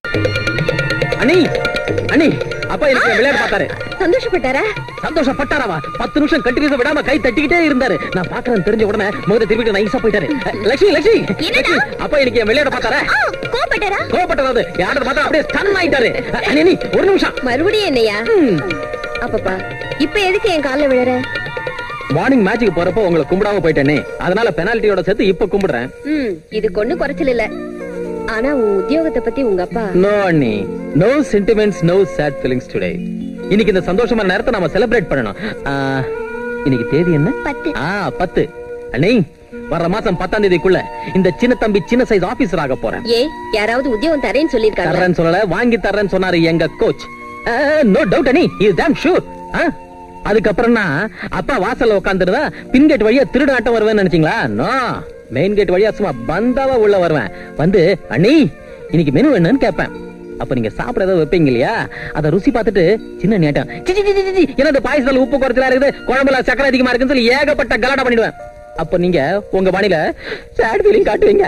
அண்ணி அண்ணி அப்பா எனக்கு விளையாட பார்த்தாரு சந்தோஷப்பட்டாரா சந்தோஷப்பட்டாராவா பத்து நிமிஷம் கண்டினியூஸ் விடாம கை தட்டிக்கிட்டே இருந்தாரு நான் பாக்குறேன் தெரிஞ்ச உடனே முகத்தை திருப்பிட்டு நைஸா போயிட்டாரு அஹ், லட்சுமி லட்சுமி என்னடா? லட்சுமி, அப்பா எனக்கு என் விளையாட பார்த்தாரா ஆ, கோவப்பட்டாரா கோவப்பட்டதாவது யாரும் பார்த்தா அப்படியே ஸ்டன் ஆயிட்டாரு அஹ், அண்ணி அண்ணி, ஒரு நிமிஷம் மறுபடியும் என்னையா அப்பப்பா இப்ப எதுக்கு என் கால்ல விழற மார்னிங் மேட்சுக்கு போறப்போ உங்களை கும்பிடாம போயிட்டேனே அதனால பெனால்ட்டியோட சேர்த்து இப்ப கும்பிடுறேன் ம் இது கொண்டு குறைச்சல் இல்ல ஆனா உன் உத்தியோகத்தை பத்தி உங்க அப்பா நோ அண்ணி no sentiments no sad feelings today இன்னைக்கு இந்த சந்தோஷமான நேரத்தை நாம செலிப்ரேட் பண்ணணும் ஆ, இன்னைக்கு தேதி என்ன பத்து ஆ பத்து அண்ணி வர்ற மாசம் பத்தாம் தேதிக்குள்ள இந்த சின்ன தம்பி சின்ன சைஸ் ஆபீசர் ஆக போறேன் ஏ யாராவது உத்தியோகம் தரேன்னு சொல்லிருக்காங்க தர்றேன்னு சொல்லல வாங்கி தர்றேன்னு சொன்னாரு எங்க coach no doubt any is damn sure அதுக்கப்புறம்னா அப்பா வாசல்ல உட்காந்துருந்தா பின் கேட் வழியா திருடாட்டம் வருவேன்னு நினைச்சீங்களா நோ மெயின் கேட் வழியா சும்மா பந்தாவா உள்ள வருவேன் வந்து அண்ணி இன்னைக்கு மெனு என்னன்னு கேட்பேன் அப்ப நீங்க சாப்பிட ஏதாவது வைப்பீங்க இல்லையா அத ருசி பார்த்துட்டு சின்ன நேட்டம் சி, சி, சி, சி, சி, என்ன இந்த பாயசத்துல உப்பு குறைச்சலா இருக்குது குழம்புல சக்கரை அதிகமா இருக்குன்னு சொல்லி ஏகப்பட்ட கலாட்டா பண்ணிடுவேன் அப்ப நீங்க உங்க பாணியில சேட் ஃபீலிங் காட்டுவீங்க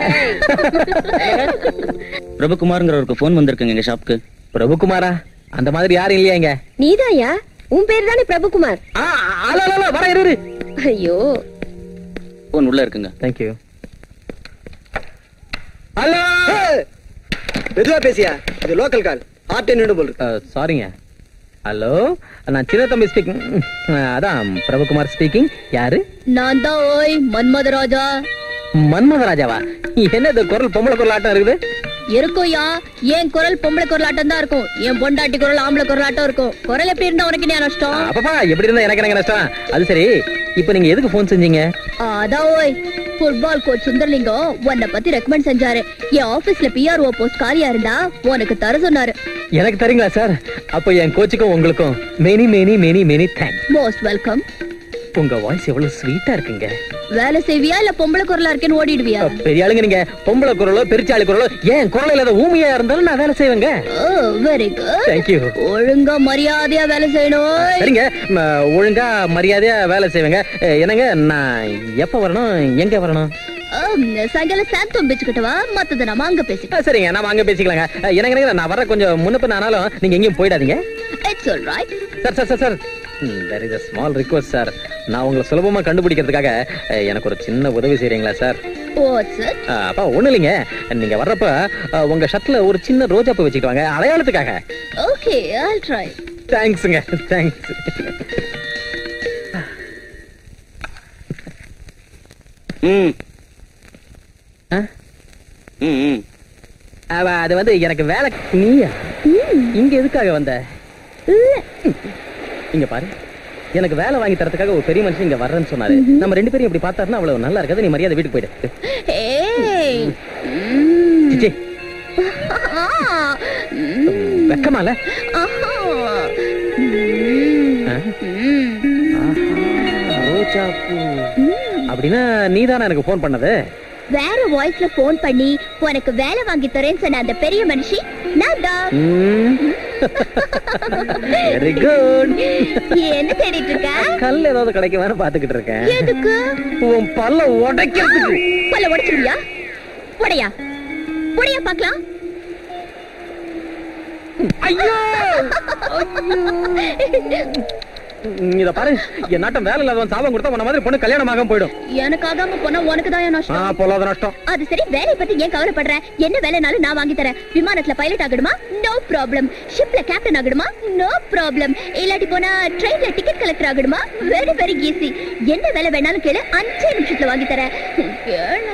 பிரபுகுமார்ங்கிறவருக்கு ஃபோன் வந்திருக்குங்க எங்க ஷாப்க்கு பிரபுகுமாரா அந்த மாதிரி யாரும் இல்லையா இங்க நீதாயா உன் பேர் தானே பிரபுகுமார் ஆ, அல, அல, அல, வர இரு, இரு ஐயோ ஃபோன் உள்ள இருக்குங்க தேங்க்யூ ஹலோ மெதுவா பேசியா இது லோக்கல் கால் ஆர்டே நின்று போல் இருக்கு. சாரிங்க ஹலோ நான் சின்ன தம்பி ஸ்பீக்கிங் அதான் பிரபுகுமார் ஸ்பீக்கிங் யாரு நான் தான் ஓய் மன்மதராஜா மன்மதராஜாவா என்ன இது குரல் பொம்பளை குரல் ஆட்டம் இருக்குது இருக்கும்யா என் குரல் பொம்பளை குரலாட்டம் தான் இருக்கும் என் பொண்டாட்டி குரல் ஆம்பளை குரலாட்டம் இருக்கும் குரல் எப்படி இருந்தா உனக்கு என்ன நஷ்டம் அப்பப்பா எப்படி இருந்தா எனக்கு எனக்கு நஷ்டம் அது சரி இப்போ நீங்க எதுக்கு ஃபோன் செஞ்சீங்க அதான் ஓய் ஃபுட்பால் கோச் சுந்தர்லிங்கம் உன்னை பத்தி ரெக்கமெண்ட் செஞ்சாரு என் ஆபீஸ்ல பிஆர்ஓ போஸ்ட் காலியா இருந்தா உனக்கு தர சொன்னாரு எனக்கு தரீங்களா சார் அப்போ என் கோச்சுக்கும் உங்களுக்கும் many many many many thanks most welcome உங்க வாய்ஸ் எவ்வளவு ஸ்வீட்டா இருக்குங்க வேலை செய்வியா இல்ல பொம்பளை குரலா இருக்கேன்னு ஓடிடுவியா பெரிய ஆளுங்க நீங்க பொம்பளை குரலோ பெருச்சாளி குரலோ ஏன் குரல் இல்லாத ஊமையா இருந்தாலும் நான் வேலை செய்வேங்க ஓ வெரி குட் தேங்க்யூ ஒழுங்கா மரியாதையா வேலை செய்யணும் ஓய். சரிங்க ம, ஒழுங்கா மரியாதையா வேலை செய்வேங்க அஹ், என்னங்க நான் எப்ப வரணும் எங்க வரணும் ஆம், சாயங்காலம் சாந்தம் பேச்சுக்கிட்ட வா மத்தத நாம அங்க பேசிக்கலாம் அஹ், சரிங்க நாம அங்க பேசிக்கலாங்க அஹ், எனக்கு என்னங்க, நான் வர கொஞ்சம் முன்னப்ப ஆனாலும் நீங்க எங்கேயும் போயிடாதீங்க it's all right sir sir sir sir there is a small request sir நான் உங்களை சுலபமா கண்டுபிடிக்கிறதுக்காக அஹ், எனக்கு ஒரு சின்ன உதவி செய்றீங்களா சார் வாட்ஸ் இட் அஹ், அப்பா ஒண்ணு இல்லைங்க நீங்க வர்றப்ப அஹ், உங்க ஷர்ட்ல ஒரு சின்ன ரோஜா பூ வச்சுக்கிட்டு வாங்க அடையாளத்துக்காக ஓகே ஐல் ட்ரை தேங்க்ஸுங்க தேங்க்ஸ் ம் ஆ ம் ம் அவ அது வந்து எனக்கு வேலை நீயா இங்க எதுக்காக வந்த இங்க பாரு எனக்கு வேலை வாங்கி தரதுக்காக ஒரு பெரிய மனுஷன் இங்க வர்றேன்னு சொன்னாரு நம்ம ரெண்டு பேரும் இப்படி பார்த்தாருன்னா அவ்வளவு நல்லா இருக்காது நீ மரியாதை வீட்டுக்கு போயிடு ஏய் சிச்சி வெக்கமால ஆஹா ஆ? ரோஜா பூ அப்படின்னா நீதானே எனக்கு ஃபோன் பண்ணது வேற வாய்ஸ்ல போன் பண்ணி உனக்கு வேலை வாங்கி தரேன்னு சொன்ன அந்த பெரிய மனுஷி நான் தான் வெரி குட் என்ன தேடிட்டு இருக்க கல் ஏதாவது கிடைக்குமான்னு பாத்துக்கிட்டு இருக்கேன் எதுக்கு உன் பல்ல உடைக்கிறதுக்கு பல்ல உடைச்சிருவியா உடையா உடையா பாக்கலாம் ஐயோ இத பாரு என் நாட்டம் வேலை இல்லாதவன் சாபம் கொடுத்தா உன்ன மாதிரி பொண்ணு கல்யாணம் ஆகாம போயிடும் எனக்கு ஆகாம போனா உனக்கு தான் ஆ, நஷ்டம் பொல்லாத நஷ்டம் அது சரி வேலைய பத்தி ஏன் கவலைப்படுற என்ன வேலைனாலும் நான் வாங்கி தரேன் விமானத்துல பைலட் ஆகணுமா நோ ப்ராப்ளம் ஷிப்ல கேப்டன் ஆகணுமா நோ ப்ராப்ளம் இல்லாட்டி போனா ட்ரெயின்ல டிக்கெட் கலெக்டர் ஆகணுமா வெரி வெரி ஈஸி என்ன வேலை வேணாலும் கேளு அஞ்சே நிமிஷத்துல வாங்கி தரேன் கேளு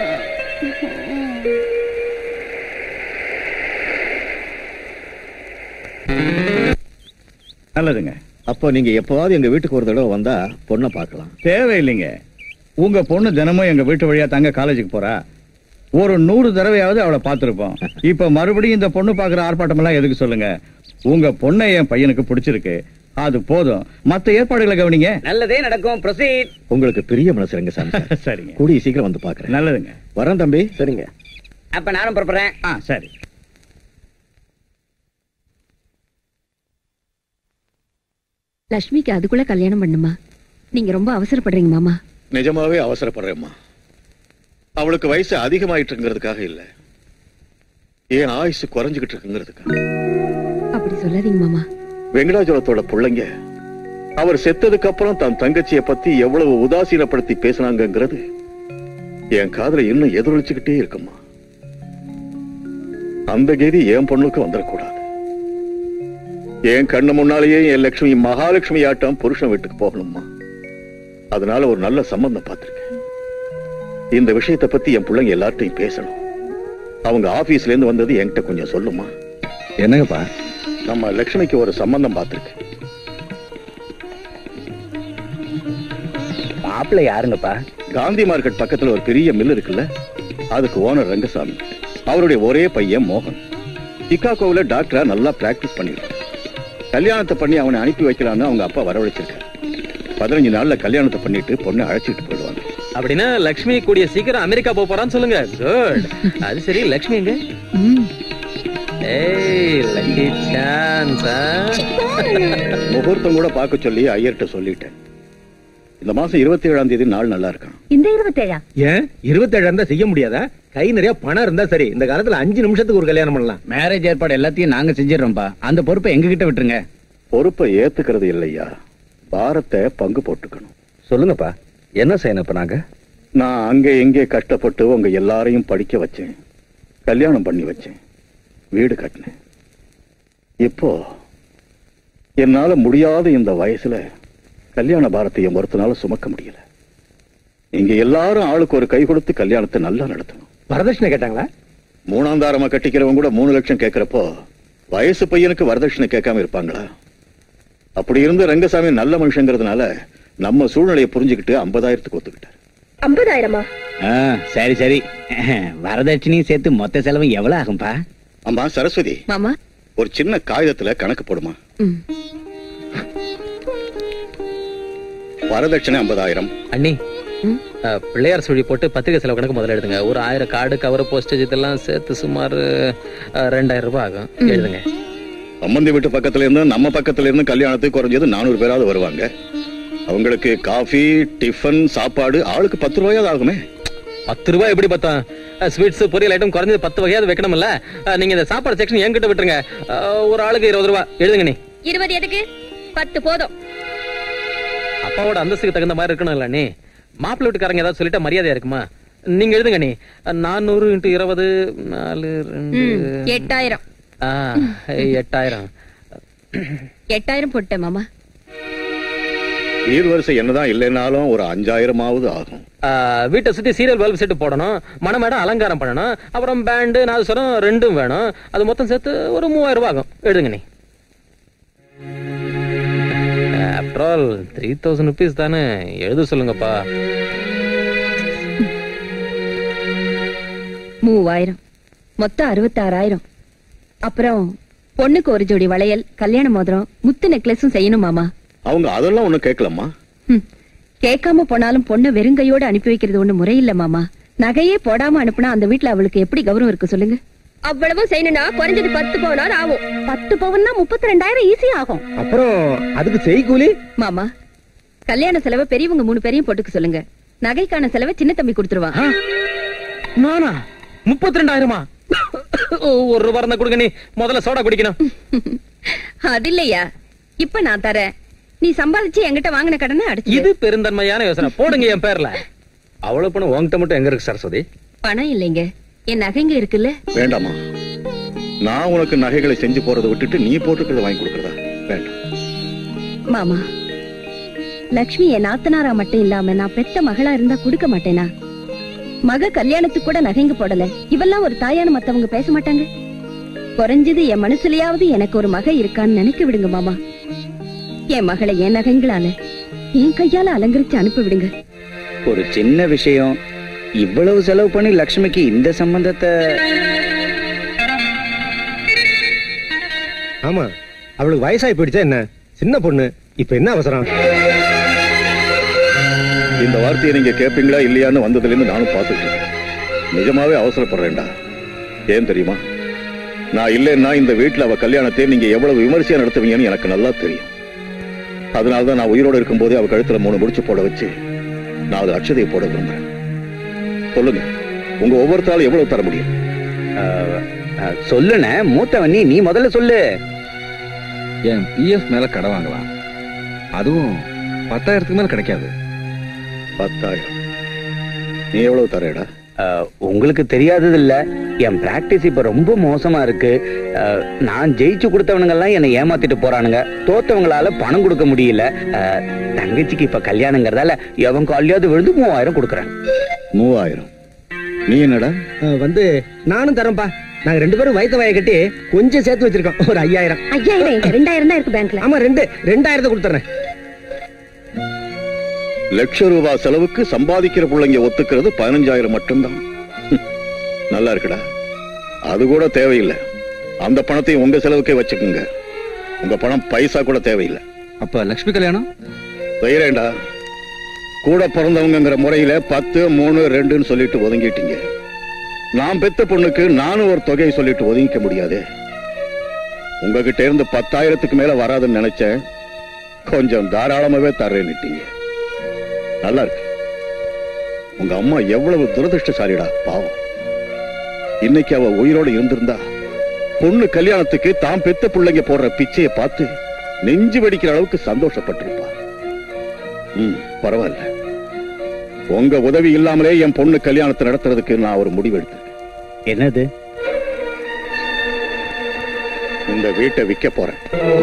நல்லதுங்க அப்போ நீங்க எப்பவாவது எங்க வீட்டுக்கு ஒரு தடவை வந்தா பொண்ணை பார்க்கலாம் தேவையில்லைங்க உங்க பொண்ணு தினமும் எங்க வீட்டு வழியா தங்க காலேஜுக்கு போறா ஒரு நூறு தடவையாவது அவளை பார்த்திருப்போம் இப்ப மறுபடியும் இந்த பொண்ணு பாக்குற ஆர்ப்பாட்டம் எல்லாம் எதுக்கு சொல்லுங்க உங்க பொண்ணை என் பையனுக்கு பிடிச்சிருக்கு அது போதும் மத்த ஏற்பாடுகளை கவனிங்க நல்லதே நடக்கும் ப்ரொசீட் உங்களுக்கு பெரிய மனசு ரங்க சாமி சார். சரிங்க கூடிய சீக்கிரம் வந்து பாக்குறேன் நல்லதுங்க வரேன் தம்பி சரிங்க அப்ப நானும் புறப்படுறேன் ஆ சரி லட்சுமிக்கு அதுக்குள்ள கல்யாணம் பண்ணுமா நீங்க ரொம்ப அவசரப்படுறீங்க மாமா நிஜமாவே அவசரப்படுறேம்மா அவளுக்கு வயசு அதிகமாயிட்டுங்கிறதுக்காக இல்ல என் ஆயுசு குறைஞ்சுகிட்டு இருக்குங்கிறதுக்கு அப்படி சொல்லாதீங்க மாமா வெங்கடாச்சலத்தோட பிள்ளைங்க அவர் செத்ததுக்கு அப்புறம் தன் தங்கச்சிய பத்தி எவ்வளவு உதாசீனப்படுத்தி பேசினாங்கங்கிறது என் காதுல இன்னும் எதிரொலிச்சுக்கிட்டே இருக்குமா அந்த கதி என் பொண்ணுக்கு வந்துடக்கூடாது என் கண்ணு முன்னாலேயே என் லட்சுமி மகாலட்சுமி ஆட்டம் புருஷன் வீட்டுக்கு போகணுமா அதனால ஒரு நல்ல சம்பந்தம் பார்த்திருக்கேன் இந்த விஷயத்தை பத்தி என் பிள்ளைங்க எல்லார்ட்டையும் பேசணும் அவங்க ஆபீஸ்ல இருந்து வந்தது என்கிட்ட கொஞ்சம் சொல்லுமா என்னங்கப்பா நம்ம லட்சுமிக்கு ஒரு சம்பந்தம் பார்த்திருக்கு மாப்பிள்ளை யாருங்கப்பா காந்தி மார்க்கெட் பக்கத்துல ஒரு பெரிய மில் இருக்குல்ல அதுக்கு ஓனர் ரங்கசாமி அவருடைய ஒரே பையன் மோகன் சிக்காகோவில் டாக்டரா நல்லா பிராக்டிஸ் பண்ணிருக்கான் கல்யாணத்தை பண்ணி அவனை அனுப்பி வைக்கலான்னு அவங்க அப்பா வரவழைச்சிருக்காரு பதினஞ்சு நாள்ல கல்யாணத்தை பண்ணிட்டு பொண்ணை அழைச்சிட்டு போயிடுவாங்க அப்படின்னா லக்ஷ்மி கூடிய சீக்கிரம் அமெரிக்கா போக போறான்னு சொல்லுங்க குட் அது சரி லக்ஷ்மி எங்க ம் ஏய் லக்கி சான்ஸ் முகூர்த்தம் கூட பார்க்க சொல்லி ஐயர்கிட்ட சொல்லிட்டேன் இந்த மாசம் இருபத்தி ஏழாம் தேதி நாள் நல்லா இருக்கான் இந்த இருபத்தேழா ஏன் இருபத்தேழாம் தான் செய்ய முடியாதா கை நிறைய பணம் இருந்தா சரி இந்த காலத்துல அஞ்சு நிமிஷத்துக்கு ஒரு கல்யாணம் பண்ணலாம் மேரேஜ் ஏற்பாடு எல்லாத்தையும் நாங்க செஞ்சிடறோம்ப்பா அந்த பொறுப்பை எங்க கிட்ட விட்டுருங்க பொறுப்பை ஏத்துக்கிறது இல்லையா பாரத்தை பங்கு போட்டுக்கணும் சொல்லுங்கப்பா என்ன செய்யணும் இப்ப நாங்க நான் அங்க எங்கே கஷ்டப்பட்டு உங்க எல்லாரையும் படிக்க வச்சேன் கல்யாணம் பண்ணி வச்சேன் வீடு கட்டினேன் இப்போ என்னால முடியாத இந்த வயசுல கல்யாண பாரத்தையும் ஒருத்தனால சுமக்க முடியல இங்க எல்லாரும் ஆளுக்கு ஒரு கை கொடுத்து கல்யாணத்தை நல்லா நடத்தணும் வரதட்சணை கேட்டாங்களா மூணாம் தாரமா கட்டிக்கிறவங்க கூட மூணு லட்சம் கேட்கிறப்போ வயசு பையனுக்கு வரதட்சணை கேட்காம இருப்பாங்களா அப்படி இருந்த ரங்கசாமி நல்ல மனுஷங்கிறதுனால நம்ம சூழ்நிலையை புரிஞ்சுக்கிட்டு ஐம்பதாயிரத்துக்கு ஒத்துக்கிட்டார் ஐம்பதாயிரமா சரி சரி வரதட்சணையும் சேர்த்து மொத்த செலவு எவ்வளவு ஆகும்பா அம்மா சரஸ்வதி மாமா ஒரு சின்ன காகிதத்துல கணக்கு போடுமா ம் வரதட்சணை ஐம்பதாயிரம் அண்ணி ம். அஹ், பிள்ளையார் சுழி போட்டு பத்திரிகை செலவு கணக்கு முதல்ல எழுதுங்க ஒரு ஆயிரம் கார்டு கவர் போஸ்டேஜ் இதெல்லாம் சேர்த்து சுமார் அஹ், ரெண்டாயிரம் ரூபாய் ஆகும் எழுதுங்க சம்பந்தி வீட்டு பக்கத்துல இருந்து நம்ம பக்கத்துல இருந்து கல்யாணத்துக்கு குறைஞ்சது நானூறு பேராவது வருவாங்க அவங்களுக்கு காஃபி டிஃபன் சாப்பாடு ஆளுக்கு பத்து ரூபாயாவது ஆகுமே பத்து ரூபாய் எப்படி பார்த்தா ஸ்வீட்ஸ் பொரியல் ஐட்டம் குறைஞ்சது பத்து வகையாவது வைக்கணும்ல அஹ், நீங்க இந்த சாப்பாடு செக்ஷன் என்கிட்ட விட்டுருங்க அஹ், ஒரு ஆளுக்கு இருபது ரூபாய் எழுதுங்க நீ இருபது எதுக்கு பத்து போதும் அப்பாவோட அந்தஸ்துக்கு தகுந்த மாதிரி இருக்கணும் இல்ல நீ மாப்பிள்ளை வீட்டுக்காரங்க ஏதாவது சொல்லிட்டா மரியாதையா இருக்குமா நீங்க எழுதுங்க நீ நானூறு இன்ட்டு இருபது நாலு ரெண்டு ம் எட்டாயிரம் ஆ, எட்டாயிரம் எட்டாயிரம் போட்டேன் மாமா ஈர் வரிசை என்னதான் இல்லைன்னாலும் ஒரு அஞ்சாயிரமாவது ஆகும் ஆ, வீட்டை சுத்தி சீரியல் பல்ப் செட்டு போடணும் மணமேடம் அலங்காரம் பண்ணணும் அப்புறம் பேண்டு நாதஸ்வரம் ரெண்டும் வேணும் அது மொத்தம் சேர்த்து ஒரு மூவாயிரம் ரூபாய் ஆகும் எழுதுங்க நீ after all three thousand rupees தானே எழுத சொல்லுங்கப்பா மூவாயிரம் மொத்தம் அறுபத்தாறாயிரம் அப்புறம் பொண்ணுக்கு ஒரு ஜோடி வளையல் கல்யாண மோதிரம் முத்து நெக்லஸும் செய்யணும் மாமா அவங்க அதெல்லாம் ஒண்ணும் கேட்கலம்மா ஹம். கேட்காம போனாலும் பொண்ணை வெறுங்கையோட அனுப்பி வைக்கிறது ஒண்ணு முறையில்ல மாமா நகையே போடாம அனுப்புனா அந்த வீட்ல அவளுக்கு எப்படி கௌரவம் இருக்கு சொல்லுங்க அவ்வளவும் செய்யணும்னா குறைஞ்சது பத்து பவுனாவது ஆகும் பத்து பவுன்னா முப்பத்தி ரெண்டாயிரம் ஈஸியா ஆகும் அப்புறம் அதுக்கு செய்கூலி மாமா கல்யாண செலவை பெரியவங்க மூணு பேரையும் போட்டுக்க சொல்லுங்க நகைக்கான செலவை சின்ன தம்பி கொடுத்துருவான் ஆ, நானா முப்பத்தி ரெண்டாயிரமா ஒரு ரூபா இருந்தா கொடுங்க நீ முதல்ல சோடா குடிக்கணும் அது இல்லையா இப்ப நான் தரேன் நீ சம்பாதிச்சு என்கிட்ட வாங்கின கடனை அடைச்சு இது பெருந்தன்மையான யோசனை போடுங்க என் பேர்ல அவ்வளவு பணம் உங்ககிட்ட மட்டும் எங்க இருக்கு சரஸ்வதி பணம் இல்லைங்க என் நகைங்க இருக்குல்ல வேண்டாமா நான் உனக்கு நகைகளை செஞ்சு போறதை விட்டுட்டு நீ போட்டுக்கிறத வாங்கி கொடுக்கறதா வேண்டாம் மாமா லக்ஷ்மி என் நாத்தனாரா மட்டும் இல்லாம நான் பெத்த மகளா இருந்தா கொடுக்க மாட்டேனா மக கல்யாணத்துக்கு கூட நகைங்க போடல இவெல்லாம் ஒரு தாயான மத்தவங்க பேச மாட்டாங்க குறைஞ்சது என் மனசுலயாவது எனக்கு ஒரு மக இருக்கான்னு நினைக்க விடுங்க மாமா என் மகளை என் நகைங்களால என் கையால அலங்கரிச்சு அனுப்பி விடுங்க ஒரு சின்ன விஷயம் இவ்வளவு செலவு பண்ணி லக்ஷ்மிக்கு இந்த சம்பந்தத்தை ஆமா அவளுக்கு வயசாகி போயிடுச்சா என்ன சின்ன பொண்ணு இப்ப என்ன அவசரம் இந்த வார்த்தையை நீங்க கேட்பீங்களா இல்லையான்னு வந்ததுல இருந்து நானும் பார்த்துட்டு இருக்கேன். நிஜமாவே அவசரப்படுறேன்டா ஏன் தெரியுமா நான் இல்லைன்னா இந்த வீட்டுல அவ கல்யாணத்தை நீங்க எவ்வளவு விமர்சையா நடத்துவீங்கன்னு எனக்கு நல்லா தெரியும் அதனாலதான் நான் உயிரோட இருக்கும்போதே அவ கழுத்துல மூணு முடிச்சு போட வச்சு நான் அது அக்ஷதையை போட விரும்புறேன் சொல்லுங்க உங்க ஒவ்வொருத்தாலும் எவ்வளவு தர முடியும் அஹ், அஹ், சொல்லுண்ணே மூத்தவன் நீ நீ முதல்ல சொல்லு என் பிஎஃப் மேல கடை வாங்கலாம் அதுவும் பத்தாயிரத்துக்கு மேல கிடைக்காது பத்தாயிரம் நீ எவ்வளவு தரேடா அஹ், உங்களுக்கு தெரியாதது இல்ல என் பிராக்டிஸ் இப்ப ரொம்ப மோசமா இருக்கு அஹ், நான் ஜெயிச்சு கொடுத்தவனுங்க எல்லாம் என்னை ஏமாத்திட்டு போறானுங்க தோத்தவங்களால பணம் கொடுக்க முடியல அஹ், தங்கச்சிக்கு இப்ப கல்யாணங்கிறதால எவன் காலியாவது விழுந்து மூவாயிரம் கொடுக்குறேன் மூவாயிரம் நீ என்னடா வந்து நானும் தரேன்ப்பா நாங்க ரெண்டு பேரும் வயிற்று வாயை கட்டி கொஞ்சம் சேர்த்து வச்சிருக்கோம் ஒரு ஐயாயிரம் ஐயாயிரம் எங்க ரெண்டாயிரம் தான் இருக்கு பேங்க்ல ஆமா ரெண்டு ரெண்டாயிரத்தை கொடுத்துறேன் லட்ச ரூபாய் செலவுக்கு சம்பாதிக்கிற பிள்ளைங்க ஒத்துக்கிறது பதினஞ்சாயிரம் மட்டும்தான் ஹம், நல்லா இருக்குடா அது கூட தேவையில்லை அந்த பணத்தையும் உங்க செலவுக்கே வச்சுக்கோங்க உங்க பணம் பைசா கூட தேவையில்லை அப்ப லட்சுமி கல்யாணம் செய்யறேன்டா கூட பிறந்தவங்கங்கிற முறையில பத்து மூணு ரெண்டுன்னு சொல்லிட்டு ஒதுங்கிட்டீங்க நான் பெத்த பொண்ணுக்கு நானும் ஒரு தொகையை சொல்லிட்டு ஒதுங்கிக்க முடியாது உங்ககிட்ட இருந்து பத்தாயிரத்துக்கு மேல வராதுன்னு நினைச்சேன் கொஞ்சம் தாராளமாவே தர்றேன்னுட்டீங்க நல்லா இருக்கு உங்க அம்மா எவ்வளவு துரதிருஷ்டசாலிடா பாவம் இன்னைக்கு அவ உயிரோட இருந்திருந்தா பொண்ணு கல்யாணத்துக்கு தாம் பெத்த பிள்ளைங்க போடுற பிச்சையை பார்த்து நெஞ்சு வெடிக்கிற அளவுக்கு சந்தோஷப்பட்டிருப்பா ம் பரவாயில்ல உங்க உதவி இல்லாமலே என் பொண்ணு கல்யாணத்தை நடத்துறதுக்கு நான் ஒரு முடிவு எடுத்தேன் என்னது இந்த வீட்டை விற்க போறேன்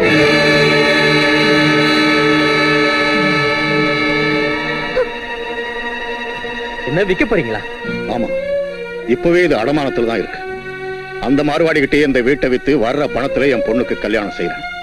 என்ன விற்க போறீங்களா ஆமா இப்பவே இது அடமானத்துல தான் இருக்கு அந்த மார்வாடி கிட்டே இந்த வீட்டை வித்து வர்ற பணத்துல என் பொண்ணுக்கு கல்யாணம் செய்யறேன்